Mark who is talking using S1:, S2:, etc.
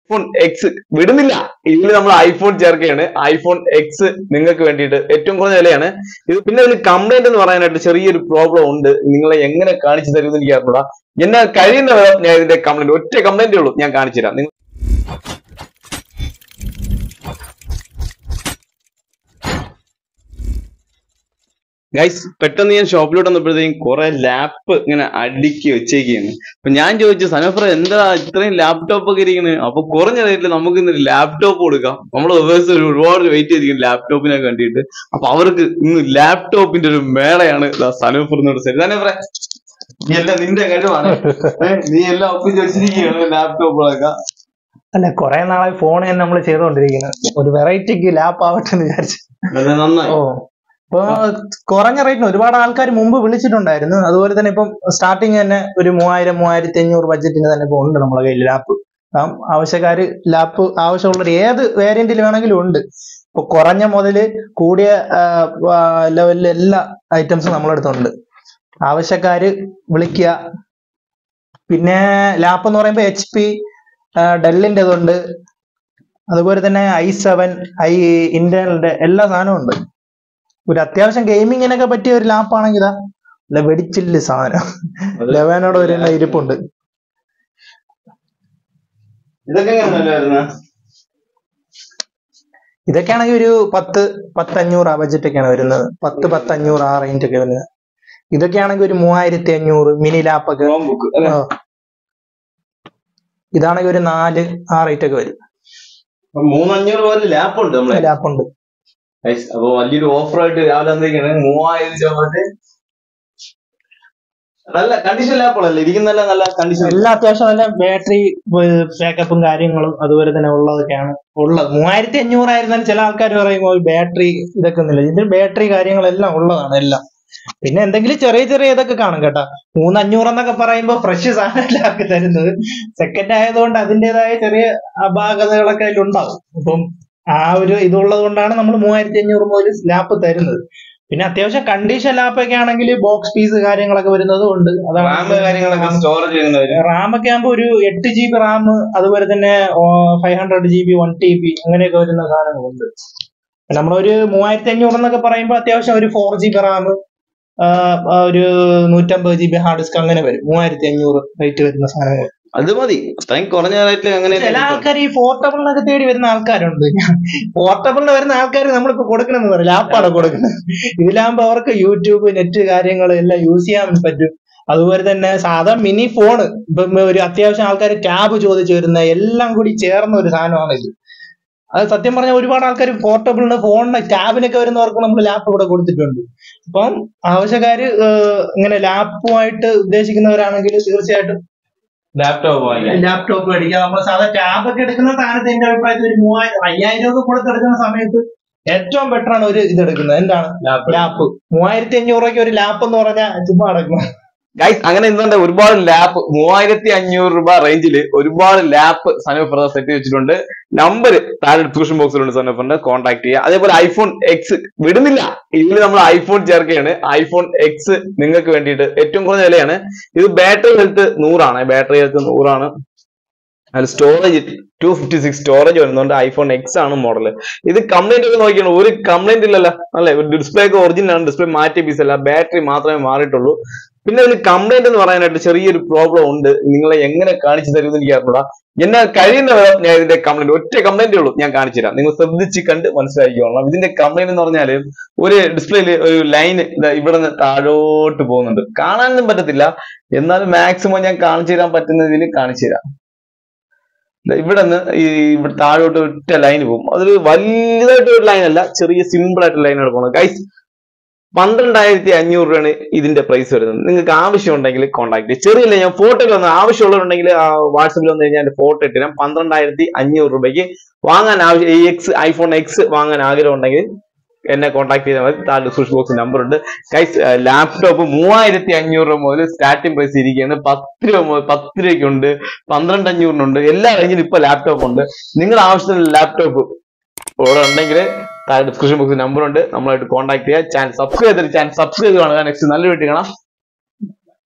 S1: IPhone X വിടുന്നില്ല ഇതിൽ നമ്മൾ ഐഫോൺ ചേർക്കുകയാണ് ഐഫോൺ എക്സ് നിങ്ങൾക്ക് വേണ്ടിയിട്ട് ഏറ്റവും കുറഞ്ഞ വിലയാണ് ഇത് പിന്നെ ഇതിൽ കംപ്ലൈന്റ് എന്ന് പറയാനായിട്ട് ചെറിയൊരു പ്രോബ്ലം ഉണ്ട് നിങ്ങളെ എങ്ങനെ കാണിച്ചു തരുമെന്ന് എനിക്ക് അറിഞ്ഞൂടാ എന്നാൽ കഴിയുന്ന വരെ ഞാൻ ഇതിന്റെ കംപ്ലൈന്റ് ഒറ്റ കംപ്ലൈന്റേ ഉള്ളൂ ഞാൻ കാണിച്ചു തരാം നിങ്ങൾ ഗൈസ് പെട്ടെന്ന് ഞാൻ ഷോപ്പിലോട്ട് വന്നപ്പോഴത്തേക്കും കുറെ ലാപ്പ് ഇങ്ങനെ അടുക്കി വെച്ചേക്കാണ് അപ്പൊ ഞാൻ ചോദിച്ചു സനഫർ എന്താ ഇത്രയും ലാപ്ടോപ്പ് ഒക്കെ ഇരിക്കുന്നത് അപ്പൊ കുറഞ്ഞ റേറ്റിൽ നമുക്ക് ഇന്ന് ലാപ്ടോപ്പ് കൊടുക്കാം നമ്മൾ ദിവസം ഒരു ഒരുപാട് വെയിറ്റ് ചെയ്തിരിക്കും ലാപ്ടോപ്പിനെ കണ്ടിട്ട് അപ്പൊ അവർക്ക് ഇന്ന് ലാപ്ടോപ്പിന്റെ ഒരു മേളയാണ് സനഫർ എന്നോട് ശരി സനഫറെ നീ എല്ലാം നിന്റെ കഴിവാണ് ഏ, നീ എല്ലാം ഒപ്പിച്ച് വെച്ചിരിക്കുകയാണ് ലാപ്ടോപ്പുകളൊക്കെ
S2: അല്ല കുറെ നാളായി ഫോൺ തന്നെ നമ്മൾ ചെയ്തുകൊണ്ടിരിക്കുന്നത് ഒരു വെറൈറ്റിക്ക് ലാപ്പ് ആവട്ടെ എന്ന് വിചാരിച്ചു
S1: അത് നന്നായി
S2: ഓ ഇപ്പൊ കുറഞ്ഞ റേറ്റിന് ഒരുപാട് ആൾക്കാർ മുമ്പ് വിളിച്ചിട്ടുണ്ടായിരുന്നു അതുപോലെ തന്നെ ഇപ്പം സ്റ്റാർട്ടിങ് തന്നെ ഒരു മൂവായിരം മൂവായിരത്തി അഞ്ഞൂറ് ബഡ്ജറ്റിന് തന്നെ ഇപ്പൊ ഉണ്ട് നമ്മളെ കയ്യിൽ ലാപ്പ് അപ്പം ആവശ്യക്കാര് ലാപ്പ് ആവശ്യമുള്ളവർ ഏത് വേരിയന്റിൽ വേണമെങ്കിലും ഉണ്ട് ഇപ്പൊ കുറഞ്ഞ മുതല് കൂടിയ ലെവലിൽ എല്ലാ ഐറ്റംസും നമ്മളെടുത്തുണ്ട് ആവശ്യക്കാര് വിളിക്കുക പിന്നെ ലാപ്പ് എന്ന് പറയുമ്പോൾ എച്ച് പി ഡെല്ലിന്റെ ഉണ്ട് അതുപോലെ തന്നെ ഐ സെവൻ ഐ ഇന്റലിന്റെ എല്ലാ സാധനവും ഉണ്ട് ഒരു അത്യാവശ്യം ഗെയിമിങ്ങിനൊക്കെ പറ്റിയ ഒരു ലാപ്പ് ആണെങ്കിൽ ഇതാ അല്ല വെടിച്ചില്ല സാധനം
S1: അത്
S2: ലെവനോട് ഒരു എണ്ണം ഇരിപ്പുണ്ട്
S1: ഇതൊക്കെ എങ്ങനെ വരുന്നത്
S2: ഇതൊക്കെ ആണെങ്കിൽ ഒരു പത്ത് പത്തഞ്ഞൂറ് ആ ബഡ്ജറ്റ് ഒക്കെയാണ് വരുന്നത് പത്ത് പത്തഞ്ഞൂറ് ആ റേഞ്ച് ഒക്കെ വരുന്നത് ഇതൊക്കെ ആണെങ്കിൽ ഒരു മൂവായിരത്തി അഞ്ഞൂറ് മിനി ലാപ്പൊക്കെ
S1: ക്രോം ബുക്ക് അല്ലെ
S2: ആ. ഇതാണെങ്കിൽ ഒരു നാല് ആ റേറ്റ് ഒക്കെ വരും
S1: മൂന്നഞ്ഞൂറ് പോലെ ലാപ്പ് ഉണ്ട് നമ്മളെ
S2: ലാപ്പുണ്ട്
S1: Guys, അപ്പൊ വലിയൊരു ഓഫർ ആയിട്ട് രാവിലെ എന്തൊക്കെയാണ് മൂവായിരം രൂപ തൊട്ട് നല്ല കണ്ടീഷൻ ലാപ്പുകളല്ലേ ഇരിക്കുന്നല്ല നല്ല കണ്ടീഷൻ
S2: എല്ലാം അത്യാവശ്യം നല്ല ബാറ്ററി ബാക്കപ്പും കാര്യങ്ങളും അതുപോലെ തന്നെ ഉള്ളതൊക്കെയാണ് ഉള്ളത് മൂവായിരത്തി അഞ്ഞൂറായിരുന്നാലും ചില ആൾക്കാർ പറയുമ്പോൾ ബാറ്ററി ഇതൊക്കെ ഒന്നുമില്ല ഇതിന്റെ ബാറ്ററി കാര്യങ്ങളെല്ലാം ഉള്ളതാണ് എല്ലാം പിന്നെ എന്തെങ്കിലും ചെറിയ ചെറിയ ഇതൊക്കെ കാണും കേട്ടാ മൂന്നഞ്ഞൂറ് എന്നൊക്കെ പറയുമ്പോൾ ഫ്രഷ് സാധനമല്ല ആക്കി തരുന്നത് സെക്കൻഡ് ആയതുകൊണ്ട് അതിൻ്റെതായ ചെറിയ അപാകതകളൊക്കെ അതിലുണ്ടാവും അപ്പം ആ ഒരു ഇതുള്ളത് കൊണ്ടാണ് നമ്മൾ മൂവായിരത്തി അഞ്ഞൂറ് മുതൽ ലാപ്പ് തരുന്നത് പിന്നെ അത്യാവശ്യം കണ്ടീഷൻ ലാപ്പൊക്കെ ആണെങ്കിൽ ബോക്സ് പീസ് കാര്യങ്ങളൊക്കെ വരുന്നതും ഉണ്ട്
S1: റാം കാര്യങ്ങളൊക്കെ സ്റ്റോറേജ് ചെയ്യുന്നവര്
S2: റാം ഒക്കെ ആകുമ്പോൾ ഒരു എട്ട് ജി ബി റാം അതുപോലെ തന്നെ ഫൈവ് ഹൺഡ്രഡ് ജി ബി വൺ ടി ബി അങ്ങനെയൊക്കെ വരുന്ന സാധനങ്ങളുണ്ട് നമ്മളൊരു മൂവായിരത്തി അഞ്ഞൂറ് എന്നൊക്കെ പറയുമ്പോൾ അത്യാവശ്യം ഒരു ഫോർ ജി ബി റാം ഒരു നൂറ്റമ്പത് ജി ബി ഹാർഡ് ഡിസ്ക് അങ്ങനെ വരും മൂവായിരത്തി അഞ്ഞൂറ് റേറ്റ് വരുന്ന സാധനങ്ങൾ
S1: അത് മതി അത്രയും കുറഞ്ഞ റേറ്റിൽ അങ്ങനെ
S2: ചില ആൾക്കാർ ഈ പോർട്ടബിളിനൊക്കെ തേടി വരുന്ന ആൾക്കാരുണ്ട് പോർട്ടബിളിന് വരുന്ന ആൾക്കാർ നമ്മളിപ്പോ കൊടുക്കണമെന്ന് പറയും ലാപ്പാണ് കൊടുക്കുന്നത് ഇതിലാകുമ്പോ അവർക്ക് യൂട്യൂബ് നെറ്റ് കാര്യങ്ങൾ എല്ലാം യൂസ് ചെയ്യാൻ പറ്റും അതുപോലെ തന്നെ സാധാ മിനി ഫോണ് ഇപ്പം ഒരു അത്യാവശ്യം ആൾക്കാർ ടാബ് ചോദിച്ചു വരുന്ന എല്ലാം കൂടി ചേർന്ന ഒരു സാധനമാണ് ഇത് അത് സത്യം പറഞ്ഞാൽ ഒരുപാട് ആൾക്കാർ പോർട്ടബിളിന് ഫോണിന് ടാബിനൊക്കെ വരുന്നവർക്ക് നമ്മൾ ലാപ്പ് ഇവിടെ കൊടുത്തിട്ടുണ്ട് അപ്പം ആവശ്യക്കാര് ഏഹ്, ഇങ്ങനെ ലാപ്പുമായിട്ട് ഉദ്ദേശിക്കുന്നവരാണെങ്കിൽ തീർച്ചയായിട്ടും
S1: ലാപ്ടോപ്പ് വാങ്ങിക്കാം
S2: ലാപ്ടോപ്പ് മേടിക്കാം നമ്മൾ സാധാ ടാബ് ഒക്കെ എടുക്കുന്ന സ്ഥാനത്ത് എന്റെ അഭിപ്രായത്തിൽ ഒരു മൂവായിരം അയ്യായിരം ഒക്കെ കൊടുത്തെടുക്കുന്ന സമയത്ത് ഏറ്റവും ബെറ്റർ ആണ് ഒരു ഇത് എടുക്കുന്നത് എന്താണ് ലാപ്പ് മൂവായിരത്തി അഞ്ഞൂറ് രൂപയ്ക്ക് ഒരു ലാപ്പ് എന്ന് പറഞ്ഞാൽ ചുമ്മാ അടക്കണം
S1: ഗൈസ് അങ്ങനെ ഇന്നുണ്ട് ഒരുപാട് ലാപ്പ് മൂവായിരത്തി അഞ്ഞൂറ് രൂപ റേഞ്ചിൽ ഒരുപാട് ലാപ്പ് സനൂഫ് സെറ്റ് വെച്ചിട്ടുണ്ട് നമ്പർ താഴെ ഡിസ്ക്രിപ്ഷൻ ബോക്സിലുണ്ട് സനൂഫിന്റെ കോൺടാക്ട് ചെയ്യുക അതേപോലെ ഐഫോൺ എക്സ് വിടുന്നില്ല ഇതിൽ നമ്മൾ ഐഫോൺ ചേർക്കുകയാണ് ഐഫോൺ എക്സ് നിങ്ങൾക്ക് വേണ്ടിയിട്ട് ഏറ്റവും കുറഞ്ഞ വിലയാണ് ഇത് ബാറ്ററി ഹെൽത്ത് നൂറാണ് ബാറ്ററി ഹെൽത്ത് നൂറാണ് അതിൽ storage two fifty six storage വരുന്നുണ്ട് ഐഫോൺ എക്സ് ആണ് മോഡൽ ഇത് കംപ്ലൈന്റ് ഒക്കെ നോക്കിയാണ് ഒരു കംപ്ലൈന്റ് ഇല്ലല്ലോ അല്ലെ ഡിസ്പ്ലേ ഒക്കെ ഒറിജിനൽ ആണ് ഡിസ്പ്ലേ മാറ്റിയ പീസ് അല്ല ബാറ്ററി മാത്രമേ മാറിയിട്ടുള്ളൂ പിന്നെ ഇതിൽ കംപ്ലൈന്റ് എന്ന് പറയാനായിട്ട് ചെറിയൊരു പ്രോബ്ലം ഉണ്ട് നിങ്ങളെ എങ്ങനെ കാണിച്ചു തരുമെന്ന് എനിക്ക് അറിഞ്ഞൂടാ എന്നാൽ കഴിയുന്ന വരെ ഞാൻ ഇതിന്റെ കംപ്ലൈന്റ് ഒറ്റ കംപ്ലൈന്റേ ഉള്ളൂ ഞാൻ കാണിച്ചു തരാം നിങ്ങൾ ശ്രദ്ധിച്ച് കണ്ട് മനസ്സിലാക്കിക്കോളാം ഇതിന്റെ കംപ്ലൈന്റ് എന്ന് പറഞ്ഞാല് ഒരു ഡിസ്പ്ലേയിൽ ഒരു ലൈൻ ഇവിടെ നിന്ന് താഴോട്ട് പോകുന്നുണ്ട് കാണാനൊന്നും പറ്റത്തില്ല എന്നാലും മാക്സിമം ഞാൻ കാണിച്ചു തരാൻ പറ്റുന്നതിൽ കാണിച്ചു തരാം ദാ ഇവിടെ നിന്ന് ഈ ഇവിടെ താഴോട്ട് ഒറ്റ ലൈൻ പോകും അതൊരു വലുതായിട്ട് ഒരു ലൈൻ അല്ല ചെറിയ സിമ്പിൾ ആയിട്ടുള്ള ലൈനാണ് പോകുന്നത് ഗൈസ് പന്ത്രണ്ടായിരത്തി അഞ്ഞൂറ് രൂപയാണ് ഇതിന്റെ പ്രൈസ് വരുന്നത് നിങ്ങൾക്ക് ആവശ്യമുണ്ടെങ്കിൽ കോൺടാക്ട് ചെയ്യും ചെറിയില്ല ഞാൻ ഫോട്ടോയിൽ വന്ന് ആവശ്യമുള്ളവരുണ്ടെങ്കിൽ വാട്സപ്പിൽ വന്നു കഴിഞ്ഞാൽ ഫോട്ടോ ഇട്ടുതരാം പന്ത്രണ്ടായിരത്തി അഞ്ഞൂറ് രൂപയ്ക്ക് വാങ്ങാൻ ആവശ്യം ഈ എക്സ് ഐഫോൺ എക്സ് വാങ്ങാൻ ആഗ്രഹം ഉണ്ടെങ്കിൽ എന്നെ കോൺടാക്ട് ചെയ്താൽ മതി താഴെ ഡിസ്ക്രിപ്ഷൻ ബോക്സ് നമ്പർ ഉണ്ട് ഗൈസ് ലാപ്ടോപ്പ് മൂവായിരത്തി അഞ്ഞൂറ് രൂപ മുതൽ സ്റ്റാർട്ടിംഗ് പ്രൈസ് ഇരിക്കുകയാണ് പത്ത് രൂപ മുതൽ പത്ത് രൂപയ്ക്കുണ്ട് പന്ത്രണ്ട് അഞ്ഞൂറിനുണ്ട് എല്ലാ റേഞ്ചിലും ഇപ്പൊ ലാപ്ടോപ്പ് ഉണ്ട് നിങ്ങളുടെ ആവശ്യത്തിന് ലാപ്ടോപ്പ് ഇവിടെ ഉണ്ടെങ്കിൽ താഴെ ഡിസ്ക്രിപ്ഷൻ ബോക്സിൽ നമ്പർ ഉണ്ട് നമ്മളായിട്ട് കോൺടാക്ട് ചെയ്യുക ചാനൽ സബ്സ്ക്രൈബ് ചെയ്തിട്ട് ചാനൽ സബ്സ്ക്രൈബ് കാണുക നെക്സ്റ്റ് നല്ല വീട്ടിൽ കാണാം